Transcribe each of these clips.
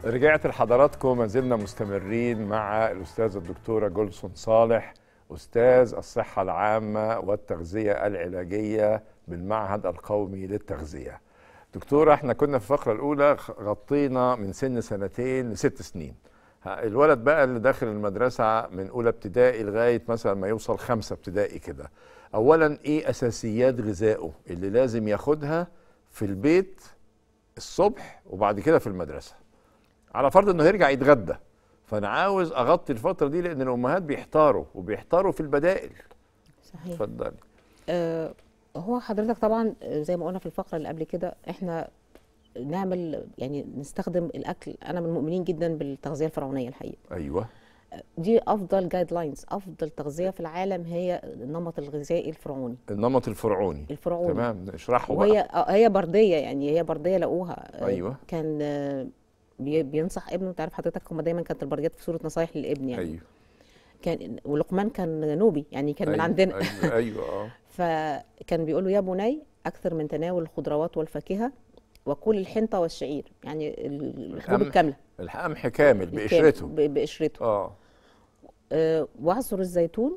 رجعت لحضراتكم ما زلنا مستمرين مع الأستاذة الدكتورة جولسون صالح أستاذ الصحة العامة والتغذية العلاجية بالمعهد القومي للتغذية دكتورة احنا كنا في الفقرة الأولى غطينا من سن سنتين لست سنين ها، الولد بقى اللي داخل المدرسة من أولى ابتدائي لغاية مثلا ما يوصل خمسة ابتدائي كده أولا إيه أساسيات غذائه اللي لازم ياخدها في البيت الصبح وبعد كده في المدرسة على فرض انه هيرجع يتغدى فانا عاوز اغطي الفتره دي لان الامهات بيحتاروا وبيحتاروا في البدائل صحيح اتفضلي آه هو حضرتك طبعا آه، زي ما قلنا في الفقره اللي قبل كده احنا نعمل يعني نستخدم الاكل انا من المؤمنين جدا بالتغذيه الفرعونيه الحقيقه ايوه دي افضل جايد لاينز افضل تغذيه في العالم هي النمط الغذائي الفرعوني النمط الفرعوني الفرعوني تمام اشرحه وهي بقى آه، هي برديه يعني هي برديه لقوها آه، أيوة. كان آه، بي- بينصح ابنه انت عارف حضرتك هم دايما كانت البرديات في صوره نصايح للابن يعني ايوه كان ولقمان كان نوبي يعني كان من أيوة. عندنا ايوه ايوه اه فكان بيقول له يا بني اكثر من تناول الخضروات والفاكهه وكل الحنطه والشعير يعني ال- الحبوب القمح الكامله القمح كامل الكامل، بقشرته ب- بقشرته اه آه، واعصر الزيتون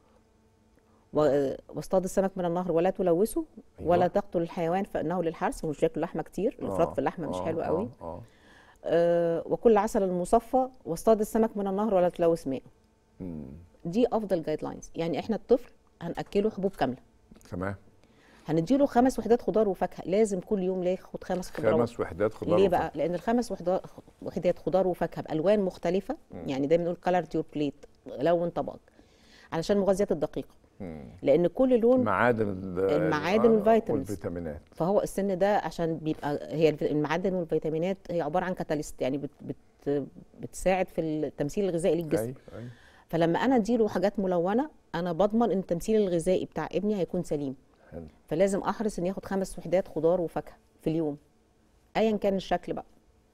و- واصطاد السمك من النهر ولا تلوثه أيوة. ولا تقتل الحيوان فانه للحرث ومش بياكل لحمه كتير الافراط آه، في اللحمه مش آه، حلو آه، قوي اه آه، وكل عسل المصفى واصطاد السمك من النهر ولا تلوث ماءه مم. دي افضل جايد لاينز يعني احنا الطفل هناكله حبوب كامله تمام هنديله خمس وحدات خضار وفاكهه لازم كل يوم ياخد خمس خضروات خمس وحدات خضار ليه وفاكهة. بقى؟ لأن الخمس وحدا- وحدات خضار وفاكهة بألوان مختلفة يعني دايما نقول color your plate لون طبقك علشان المغذيات الدقيقة مم. لأن كل لون المعادن ال- المعادن آه، والفيتامينز. والفيتامينات فهو السن ده عشان بيبقى هي الف- المعادن والفيتامينات هي عبارة عن كاتاليست يعني بت بت بتساعد في التمثيل الغذائي للجسم ايوه ايوه فلما أنا أديله حاجات ملونة أنا بضمن إن التمثيل الغذائي بتاع ابني هيكون سليم حلو فلازم أحرص إن ياخد خمس وحدات خضار وفاكهة في اليوم ايا كان الشكل بقى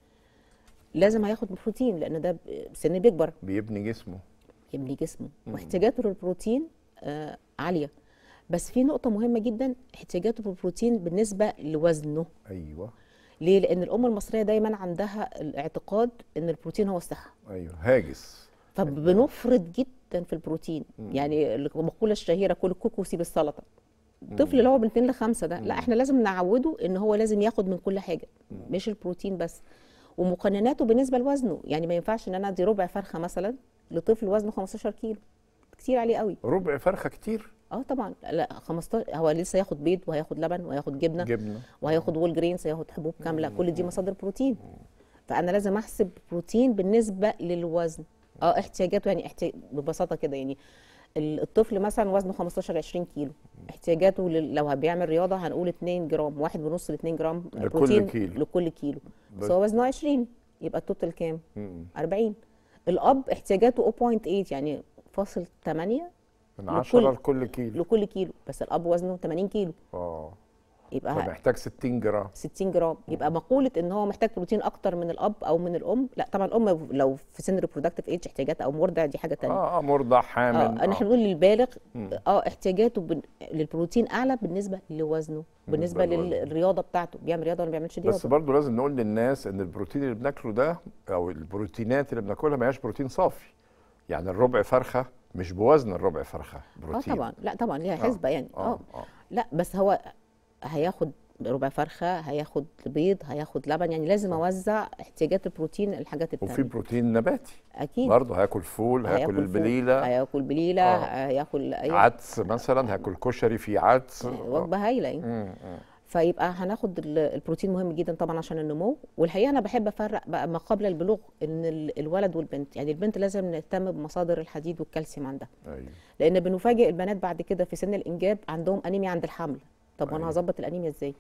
لازم هياخد بروتين لان ده ب- سن بيكبر بيبني جسمه يبني جسمه واحتياجاته للبروتين آه عاليه بس في نقطه مهمه جدا احتياجاته للبروتين بالنسبه لوزنه ايوه ليه لان الام المصريه دايما عندها الاعتقاد ان البروتين هو الصحه ايوه هاجس فبنفرط جدا في البروتين يعني المقوله الشهيره كل الكوكو وسيب السلطه الطفل اللي هو من 2 ل 5 ده لا احنا لازم نعوده ان هو لازم ياخد من كل حاجه مش البروتين بس ومقنناته بالنسبه لوزنه يعني ما ينفعش ان انا ادي ربع فرخه مثلا لطفل وزنه 15 كيلو كتير عليه قوي ربع فرخه كتير اه طبعا لا 15 هو لسه ياخد بيض وهياخد لبن وهياخد جبنه جبنه وهياخد وول جرينز هياخد حبوب كامله كل دي مصادر بروتين فانا لازم احسب بروتين بالنسبه للوزن اه احتياجاته يعني احتياج ببساطه كده يعني ال- الطفل مثلا وزنه 15 20 كيلو احتياجاته لل- لو بيعمل رياضه هنقول 2 جرام واحد ونص ل 2 جرام لكل بروتين كيلو. لكل كيلو بس. بس هو وزنه 20 يبقى التوتال كام؟ مم. 40 الاب احتياجاته 0.8 يعني فاصل 8 من لكل- 10 لكل كيلو لكل كيلو بس الاب وزنه 80 كيلو اه يبقى فمحتاج 60 جرام 60 جرام يبقى مقوله ان هو محتاج بروتين اكتر من الاب او من الام لا طبعا الام لو في سن ريبرودكتيف ايج احتياجاتها او مرضع دي حاجه ثانيه اه اه مرضع حامل اه احنا آه. بنقول للبالغ مم. اه احتياجاته بن... للبروتين اعلى بالنسبه لوزنه بالنسبه بالنسبة لوزنه. للرياضه بتاعته بيعمل رياضه ولا ما بيعملش رياضه بس برضه لازم نقول للناس ان البروتين اللي بناكله ده او البروتينات اللي بناكلها ما هياش بروتين صافي يعني الربع فرخه مش بوزن الربع فرخه اه بروتين طبعا لا طبعا ليها حسبه يعني اه اه اه لا بس هو هياخد ربع فرخه هياخد بيض هياخد لبن يعني لازم اوزع احتياجات البروتين الحاجات وفي التانية بروتين نباتي اكيد برضه هياكل فول هياكل هياكل فول، البليله هياكل بليله آه. هياكل ايوه عدس مثلا هاكل كشري في عدس وجبه هايله يعني مم، مم. فيبقى هناخد ال- البروتين مهم جدا طبعا عشان النمو والحقيقه انا بحب افرق بقى ما قبل البلوغ ان ال- الولد والبنت يعني البنت لازم نهتم بمصادر الحديد والكالسيوم عندها ايوه لان بنفاجئ البنات بعد كده في سن الانجاب عندهم انيميا عند الحمل طب وانا أيوة. هظبط الانيميا ازاي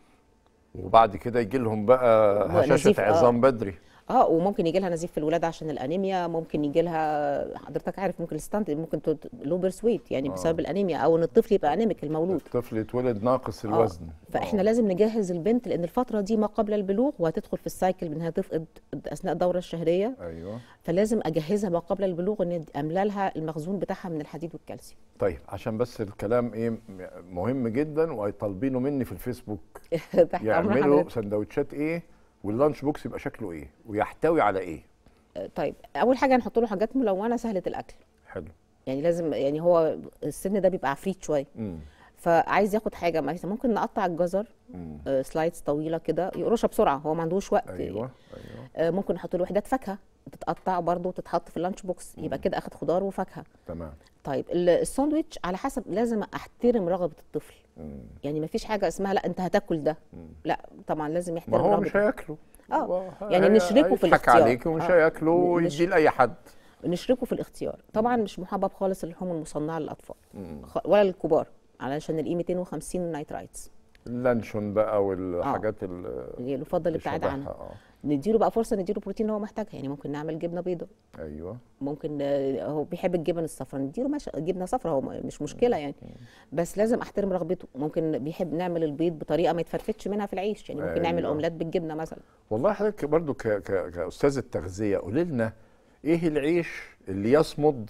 وبعد كده يجي لهم بقى هشاشه نزيف، آه. عظام بدري اه وممكن يجي لها نزيف في الولاده عشان الانيميا ممكن يجي لها حضرتك عارف ممكن الستانت ممكن لوبر سويت يعني آه. بسبب الانيميا او ان الطفل يبقى انيميك المولود الطفل يتولد ناقص آه، الوزن فاحنا آه. لازم نجهز البنت لان الفتره دي ما قبل البلوغ وهتدخل في السايكل انها تفقد اثناء الدوره الشهريه ايوه فلازم اجهزها ما قبل البلوغ ان املى لها المخزون بتاعها من الحديد والكالسيوم طيب عشان بس الكلام ايه م- مهم جدا وطالبينه مني في الفيسبوك تحت امر يعملوا حضرتك سندوتشات ايه واللانش بوكس يبقى شكله ايه ويحتوي على ايه آه، طيب اول حاجه هنحط له حاجات ملونه سهله الاكل حلو يعني لازم يعني هو السن ده بيبقى عفريت شويه مم. فعايز ياخد حاجه مثلا ممكن نقطع الجزر مم. آه، سلايدز طويله كده يقرشها بسرعه هو ما عندوش وقت ايوه ايوه آه، ممكن نحط له وحدات فاكهه تتقطع برضه وتتحط في اللانش بوكس يبقى كده اخد خضار وفاكهه تمام طيب ال- الساندوتش على حسب لازم احترم رغبه الطفل مم. يعني ما فيش حاجه اسمها لا انت هتاكل ده لا طبعا لازم ما يحترم هو رغبه مش هياكله اه هو يعني هي- نشركه في هيضحك الاختيار. عليك ومش آه. هياكله نش- ويديه لاي حد نشركه في الاختيار طبعا مش محبب خالص اللحوم المصنعه للاطفال خ- ولا للكبار علشان الاي 250 نايترايتس اللانشون بقى والحاجات ال- اللي يفضل الابتعاد شبهها، عنها اه نديله بقى فرصه نديله بروتين اللي هو محتاجها يعني ممكن نعمل جبنه بيضاء ايوه ممكن آه، هو بيحب الجبن الصفراء نديله مش جبنه صفراء هو م- مش مشكله يعني بس لازم احترم رغبته ممكن بيحب نعمل البيض بطريقه ما يتفرفتش منها في العيش يعني ممكن نعمل أيوة. اومليت بالجبنه مثلا والله حضرتك برضو ك... ك... كاستاذ التغذيه قولي لنا ايه العيش اللي يصمد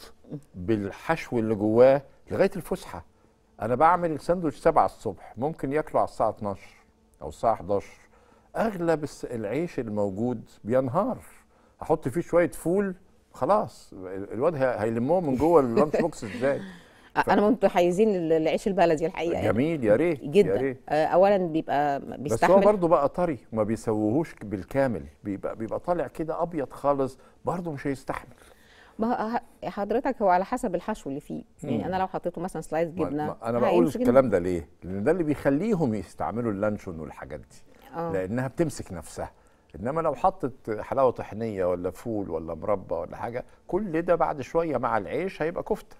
بالحشو اللي جواه لغايه الفسحه انا بعمل الساندوتش 7 الصبح ممكن ياكله على الساعه 12 او الساعه 11 اغلب الس- العيش الموجود بينهار احط فيه شويه فول خلاص ال- الواد هي- هيلموه من جوه اللانش بوكس ازاي آه، انا متحيزين لل- للعيش البلدي الحقيقه يعني جميل يا ريت يا جدا ريت آه، اولا بيبقى بس هو بيستحمل برضه بقى طري وما بيسووهوش بالكامل بيبقى بيبقى طالع كده ابيض خالص برضه مش هيستحمل ما هو ه- حضرتك هو على حسب الحشو اللي فيه يعني انا لو حطيته مثلا سلايس ما- جبنه ما- انا بقول هيمسك الكلام ده ليه؟ لان ده اللي بيخليهم يستعملوا اللانشون والحاجات دي آه. لانها بتمسك نفسها انما لو حطت حلاوه طحينيه ولا فول ولا مربى ولا حاجه كل ده بعد شويه مع العيش هيبقى كفته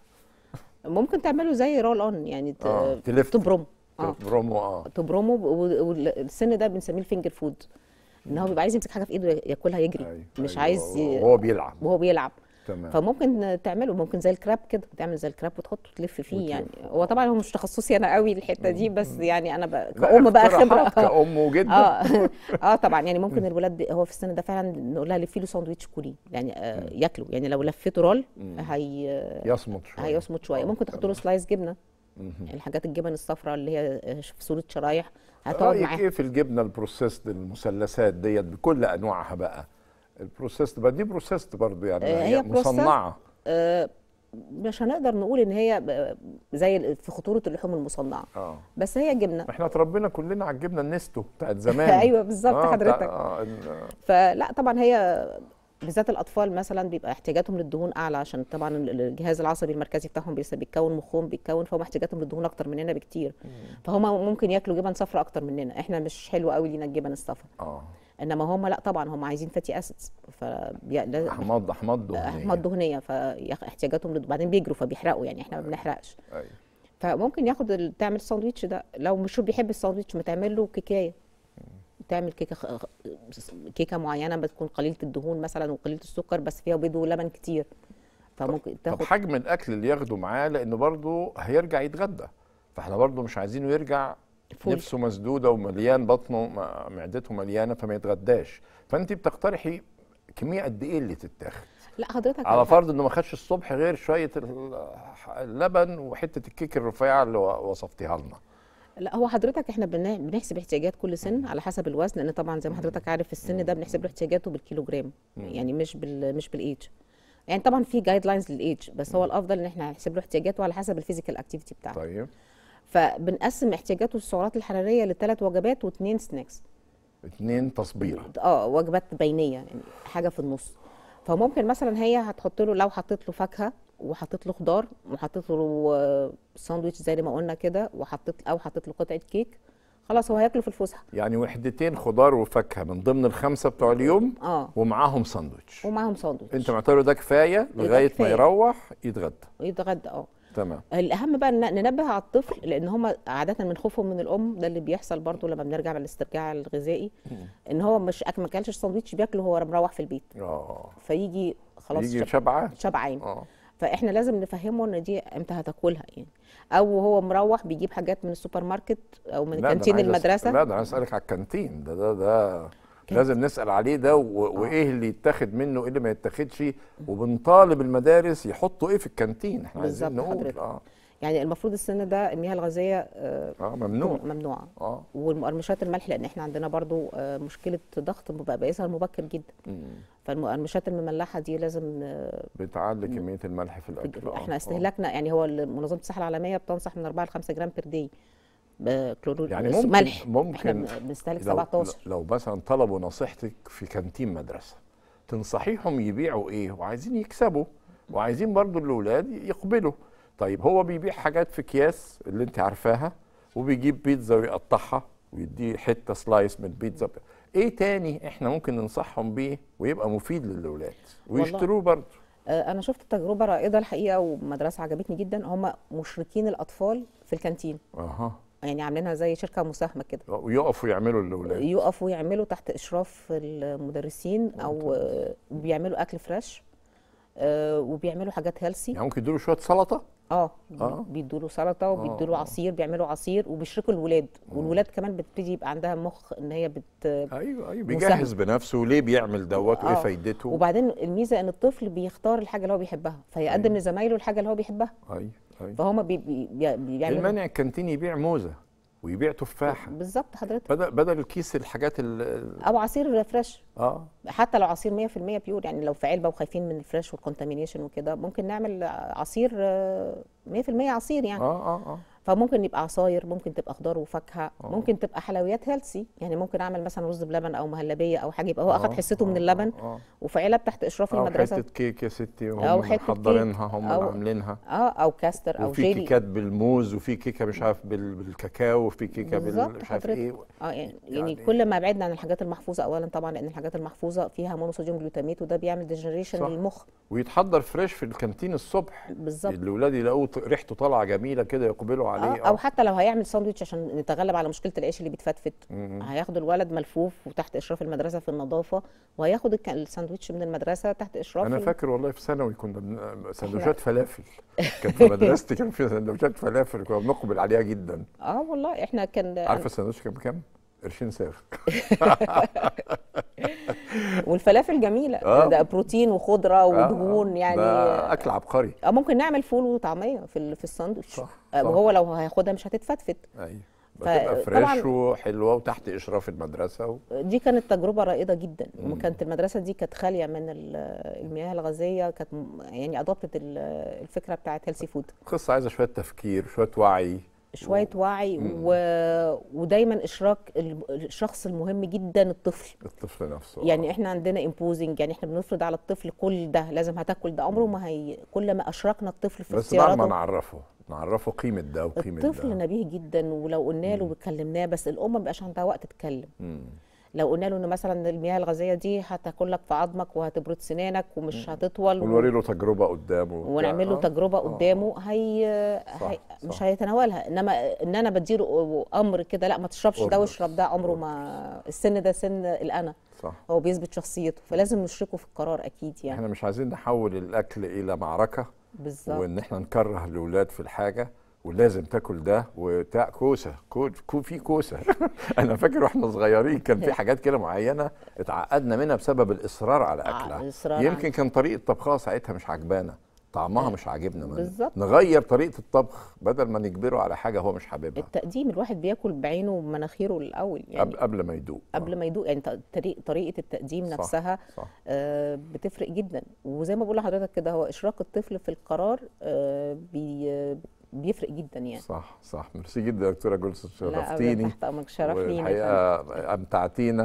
ممكن تعمله زي رول اون يعني ت- آه، تلف. تبرم اه برومو اه تبرمه و- والسن ده بنسميه الفينجر فود ان هو بيبقى عايز يمسك حاجه في ايده ياكلها يجري أيوة، مش أيوة، عايز ي... وهو بيلعب وهو بيلعب تمام فممكن تعمله ممكن زي الكراب كده تعمل زي الكراب وتحطه تلف فيه وتلف. يعني هو طبعا هو مش تخصصي انا قوي الحته دي بس يعني انا ب... لا، كأم بقى خبره اقتراحات كأم وجدة اه اه طبعا يعني ممكن الولاد بي- هو في السن ده فعلا نقول لها لفي له ساندوتش كلي يعني آه ياكله يعني لو لفيته رول هي يصمت شويه هيصمت شويه آه، ممكن تحط له تمام. سلايس جبنه الحاجات الجبن الصفراء اللي هي آه، في صوره شرايح هتقعد رايك معاها ايه في الجبنه البروسيسد المثلثات ديت بكل انواعها بقى البروسيسد بقى دي بروسيسد برضه يعني آه، هي هي processed. مصنعه آه، مش هنقدر نقول ان هي ب- زي ال- في خطوره اللحوم المصنعه اه بس هي جبنه احنا اتربينا كلنا على الجبنه النستو بتاعت زمان ايوه بالظبط آه، بتاع- حضرتك آه ال- فلا طبعا هي بالذات الاطفال مثلا بيبقى احتياجاتهم للدهون اعلى عشان طبعا ال- الجهاز العصبي المركزي بتاعهم بيس- بيتكون مخهم بيتكون فهم احتياجاتهم للدهون اكتر مننا بكتير فهم ممكن ياكلوا جبن صفراء اكتر مننا احنا مش حلو قوي لينا الجبن الصفراء اه انما هم لا طبعا هم عايزين فاتي اسيدز ف احماض احماض دهنيه احماض دهنيه فاحتياجاتهم للد- بعدين بيجروا فبيحرقوا يعني احنا ما بنحرقش أيوة. فممكن ياخد ال- تعمل الساندوتش ده لو مش بيحب الساندوتش ما تعمل له كيكايه تعمل كيكه خ... خ- كيكه معينه بتكون قليله الدهون مثلا وقليله السكر بس فيها بيض ولبن كتير فممكن طب تاخد حجم الاكل اللي ياخده معاه لانه برضه هيرجع يتغدى فاحنا برضه مش عايزينه يرجع فول. نفسه مسدوده ومليان بطنه م- معدته مليانه فما يتغداش فانت بتقترحي كميه قد ايه اللي تتاخد لا حضرتك على على فرض انه ما خدش الصبح غير شويه ال- اللبن وحته الكيك الرفيعه اللي و- وصفتيها لنا لا هو حضرتك احنا بن- بنحسب احتياجات كل سن على حسب الوزن لان طبعا زي ما حضرتك عارف في السن ده بنحسب له احتياجاته بالكيلوجرام يعني مش بال مش بالايج يعني طبعا في جايد لاينز للايج بس هو الافضل ان احنا نحسب له احتياجاته على حسب الفيزيكال اكتيفيتي بتاعته طيب فبنقسم احتياجاته السعرات الحراريه لثلاث وجبات واثنين سناكس اتنين تصبيره اه وجبات بينيه يعني حاجه في النص فممكن مثلا هي هتحط له لو حطيت له فاكهه وحطيت له خضار وحطيت له آه، ساندويتش زي ما قلنا كده وحطيت او حطيت له قطعه كيك خلاص هو هياكله في الفسحه يعني وحدتين خضار وفاكهه من ضمن الخمسه بتوع اليوم اه ومعاهم ساندوتش ومعاهم ساندويتش انت معتبره ده كفايه لغايه ما كفاية. يروح يتغدى يتغدى اه تمام الاهم بقى إن ننبه على الطفل لان هم عاده من خوفهم من الام ده اللي بيحصل برضو لما بنرجع من الاسترجاع الغذائي ان هو مش أك- ما اكلش الساندوتش بياكله وهو مروح في البيت اه فيجي خلاص يجي شب- شبعان شبعان اه فاحنا لازم نفهمه ان دي امتى هتاكلها يعني او هو مروح بيجيب حاجات من السوبر ماركت او من لا، ده أنا كانتين عايز أس- المدرسه لا ده انا اسالك على الكانتين ده ده ده لازم نسال عليه ده و- وايه اللي يتاخد منه وايه اللي ما يتاخدش وبنطالب المدارس يحطوا ايه في الكانتين احنا عايزين بالظبط نقول حضرتك. اه يعني المفروض السن ده المياه الغازيه آه، اه ممنوع ممنوعه اه والمقرمشات الملح لان احنا عندنا برضو آه، مشكله ضغط بقى بيظهر مبكر جدا فالمقرمشات المملحه دي لازم آه، بتعلي كميه الملح في الاكل آه، احنا آه. استهلاكنا يعني هو منظمه الصحه العالميه بتنصح من 4 ل 5 جرام بير داي بكلورور يعني ممكن ملح احنا ممكن بن- بنستهلك لو, 17 لو مثلا طلبوا نصيحتك في كانتين مدرسه تنصحيهم يبيعوا ايه وعايزين يكسبوا وعايزين برضو الاولاد يقبلوا طيب هو بيبيع حاجات في اكياس اللي انت عارفاها وبيجيب بيتزا ويقطعها ويديه حته سلايس من البيتزا ايه تاني احنا ممكن ننصحهم بيه ويبقى مفيد للاولاد ويشتروه برضو آه، انا شفت تجربه رائده الحقيقه ومدرسه عجبتني جدا هم مشركين الاطفال في الكانتين اها يعني عاملينها زي شركه مساهمه كده ويقفوا يعملوا للاولاد يقفوا يعملوا تحت اشراف المدرسين او آه، بيعملوا اكل فريش آه، وبيعملوا حاجات هيلسي يعني ممكن يدوا له شويه سلطه اه آه. بيدوا له سلطه وبيدوا له آه. عصير بيعملوا عصير وبيشركوا الولاد والولاد كمان بتبتدي يبقى عندها مخ ان هي بت ايوه ايوه مساهم. بيجهز بنفسه وليه بيعمل دوت وايه آه. فايدته وبعدين الميزه ان الطفل بيختار الحاجه اللي هو بيحبها فيقدم لزمايله الحاجه اللي هو بيحبها ايوه ايوه فهم بي بي بي بيعملوا المانع الكانتين يبيع موزه ويبيع تفاحه بالظبط حضرتك بدل بدل الكيس الحاجات ال ال- او عصير فريش اه حتى لو عصير 100% بيور يعني لو في علبه وخايفين من الفريش والكونتامينيشن وكده ممكن نعمل عصير آه، 100% عصير يعني اه اه اه فممكن يبقى عصاير ممكن تبقى خضار وفاكهه ممكن تبقى حلويات هيلسي يعني ممكن اعمل مثلا رز بلبن او مهلبيه او حاجه يبقى هو اخد آه، حصته من آه، اللبن آه. وفي علب تحت اشراف او المدرسه حته كيك يا ستي أو هم حتة محضرينها كيك. هم أو- اللي عاملينها اه او كاستر او وفي جيلي كيكات بالموز وفي كيكه مش عارف بال- بالكاكاو وفي كيكه بال بالظبط مش عارف حضرتك. ايه اه يعني, يعني- يعني كل ما بعدنا عن الحاجات المحفوظه اولا طبعا لان الحاجات المحفوظه فيها مونوصوديوم جلوتاميت وده بيعمل ديجنريشن صح. للمخ ويتحضر فريش في الكانتين الصبح بالظبط الاولاد يلاقوا ط- ريحته طالعه جميله كده يقبلوا آه عليه او حتى لو هيعمل ساندوتش عشان نتغلب على مشكله العيش اللي بيتفتفت مم. هياخد الولد ملفوف وتحت اشراف المدرسه في النظافه وهياخد الك- الساندوتش من المدرسه تحت اشراف انا ال- فاكر والله في ثانوي كنا بن... سندوتشات فلافل كان في مدرستي كان في سندوتشات فلافل كنا بنقبل عليها جدا اه والله احنا كان عارفه السندوتش كان بكام؟ قرشين صاغ والفلافل جميله آه. ده بروتين وخضره ودهون آه، يعني ده اكل عبقري اه ممكن نعمل فول وطعميه في ال- في الساندوتش صح، آه، صح. وهو لو هياخدها مش هتتفتفت ايوه ف- بتبقى طبعاً- فريش وحلوه وتحت اشراف المدرسه و... دي كانت تجربه رائده جدا وكانت المدرسه دي كانت خاليه من ال- المياه الغازيه كانت م- يعني ادوبتت الفكره بتاعت هيلثي فود قصه عايزه شويه تفكير شويه وعي شويه وعي و... ودايما اشراك ال- الشخص المهم جدا الطفل الطفل نفسه يعني احنا عندنا امبوزنج يعني احنا بنفرض على الطفل كل ده لازم هتاكل ده عمره ما هي كل ما اشركنا الطفل في بس بعد ما اختياراته نعرفه نعرفه قيمه ده وقيمه الطفل ده نبيه جدا ولو قلنا له وكلمناه بس الام ما بيبقاش عندها وقت تتكلم مم. لو قلنا له ان مثلا المياه الغازيه دي هتاكل لك في عظمك وهتبرد سنانك ومش هتطول ونوري له تجربه قدامه وبتاع. ونعمل له آه. تجربه آه. قدامه هي, صح، هي صح. مش هيتناولها انما ان انا بديله امر كده لا ما تشربش ده orders. واشرب ده عمره ما السن ده سن الانا صح هو بيثبت شخصيته فلازم نشركه في القرار اكيد يعني احنا مش عايزين نحول الاكل الى معركه بالظبط وان احنا نكره الاولاد في الحاجه ولازم تاكل ده وتاع كوسه كو كو في كوسه انا فاكر واحنا صغيرين كان في حاجات كده معينه اتعقدنا منها بسبب الاصرار على آه، اكلها الإصرار يمكن على- كان طريقه طبخها ساعتها مش عجبانا طعمها مش عاجبنا منه. بالظبط. نغير طريقه الطبخ بدل ما نجبره على حاجه هو مش حاببها التقديم الواحد بياكل بعينه ومناخيره الاول يعني قبل قبل ما يدوق قبل ما يدوق يعني ط- طريق طريقه التقديم صح، نفسها صح. آه، بتفرق جدا وزي ما بقول لحضرتك كده هو اشراك الطفل في القرار آه، بي بيفرق جدا يعني صح صح ميرسي جدا يا دكتوره جولسون لا أبداً، شرفتيني تحت امرك شرف لينا يا والحقيقه امتعتينا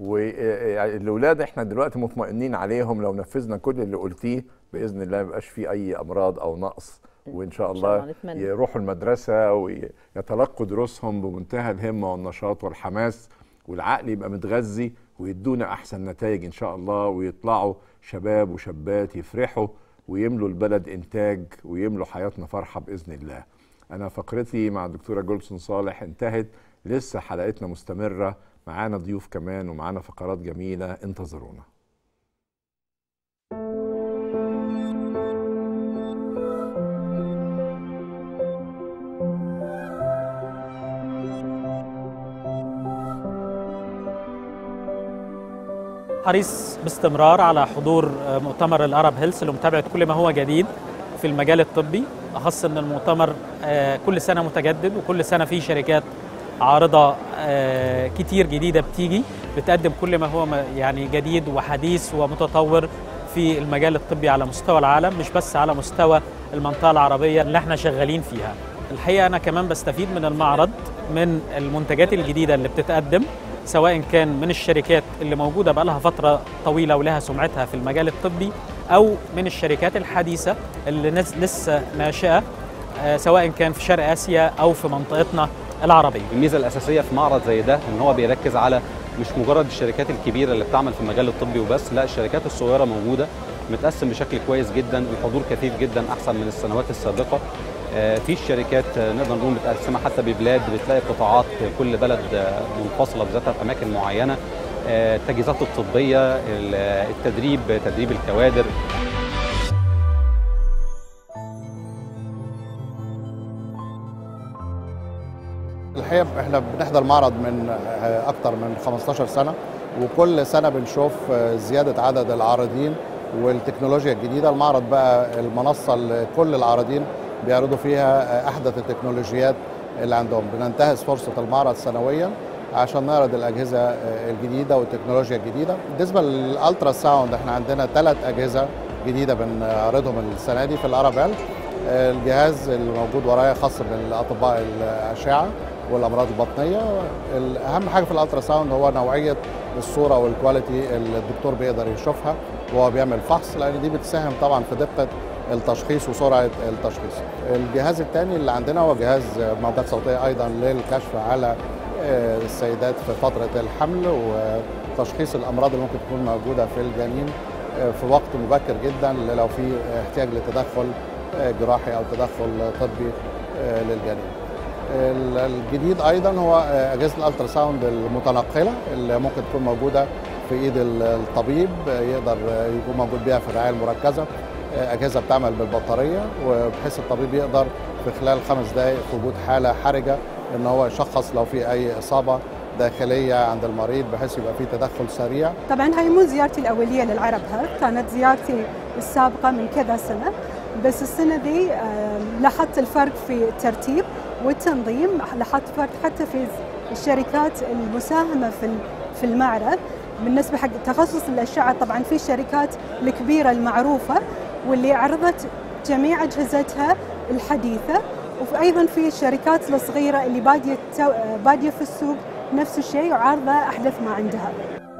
والاولاد احنا دلوقتي مطمئنين عليهم لو نفذنا كل اللي قلتيه باذن الله ما يبقاش في اي امراض او نقص وان شاء إن شاء الله الله نتمنى. يروحوا المدرسه ويتلقوا دروسهم بمنتهى الهمه والنشاط والحماس والعقل يبقى متغذي ويدونا احسن نتائج ان شاء الله ويطلعوا شباب وشابات يفرحوا ويملوا البلد انتاج ويملوا حياتنا فرحه باذن الله. انا فقرتي مع الدكتوره جولسون صالح انتهت لسه حلقتنا مستمره معانا ضيوف كمان ومعانا فقرات جميله انتظرونا. حريص باستمرار على حضور مؤتمر الارب هيلث لمتابعه كل ما هو جديد في المجال الطبي اخص ان المؤتمر آه، كل سنه متجدد وكل سنه فيه شركات عارضه آه، كتير جديده بتيجي بتقدم كل ما هو م- يعني جديد وحديث ومتطور في المجال الطبي على مستوى العالم مش بس على مستوى المنطقه العربيه اللي احنا شغالين فيها الحقيقه انا كمان بستفيد من المعرض من المنتجات الجديده اللي بتتقدم سواء كان من الشركات اللي موجوده بقالها فتره طويله ولها سمعتها في المجال الطبي او من الشركات الحديثه اللي نز- لسه ناشئه آه، سواء كان في شرق اسيا او في منطقتنا العربيه الميزه الاساسيه في معرض زي ده ان هو بيركز على مش مجرد الشركات الكبيره اللي بتعمل في المجال الطبي وبس لا الشركات الصغيره موجوده متقسم بشكل كويس جدا الحضور كثير جدا احسن من السنوات السابقه آه، في الشركات آه، نقدر نقول متقسمه حتى ببلاد بتلاقي قطاعات كل بلد آه، منفصله بذاتها في اماكن معينه آه، التجهيزات الطبيه ال- التدريب تدريب الكوادر الحقيقه احنا بنحضر معرض من آه، اكتر من 15 سنه وكل سنه بنشوف آه، زياده عدد العارضين والتكنولوجيا الجديده المعرض بقى المنصه اللي كل العارضين بيعرضوا فيها آه، احدث التكنولوجيات اللي عندهم بننتهز فرصه المعرض سنويا عشان نعرض الاجهزه آه، الجديده والتكنولوجيا الجديده بالنسبه للالترا ساوند احنا عندنا ثلاث اجهزه جديده بنعرضهم السنه دي في الارابيل الجهاز اللي موجود ورايا خاص بالاطباء الاشعه والامراض البطنيه اهم حاجه في الالترا ساوند هو نوعيه الصوره والكواليتي اللي الدكتور بيقدر يشوفها وهو بيعمل فحص لان دي بتساهم طبعا في دقه التشخيص وسرعه التشخيص. الجهاز الثاني اللي عندنا هو جهاز موجات صوتيه ايضا للكشف على آه، السيدات في فتره الحمل وتشخيص الامراض اللي ممكن تكون موجوده في الجنين آه، في وقت مبكر جدا لو في احتياج لتدخل آه، جراحي او تدخل طبي آه، للجنين. ال- الجديد ايضا هو آه، اجهزه الالترا ساوند المتنقله اللي ممكن تكون موجوده في ايد ال- الطبيب آه، يقدر آه، يكون موجود بيها في الرعايه المركزه آه، اجهزه بتعمل بالبطاريه وبحيث الطبيب يقدر في خلال خمس دقائق في وجود حاله حرجه ان هو يشخص لو في اي اصابه داخليه عند المريض بحيث يبقى في تدخل سريع طبعا هاي مو زيارتي الأولية للعرب هيلث كانت زيارتي السابقة من كذا سنة بس السنة دي آه، لاحظت الفرق في الترتيب والتنظيم لاحظت فرق حتى في الشركات المساهمة في ال- في المعرض بالنسبة حق تخصص الأشعة طبعا في الشركات الكبيرة المعروفة واللي عرضت جميع أجهزتها الحديثة وأيضا في الشركات الصغيرة اللي بادية تو- بادية في السوق نفس الشيء وعارضة أحدث ما عندها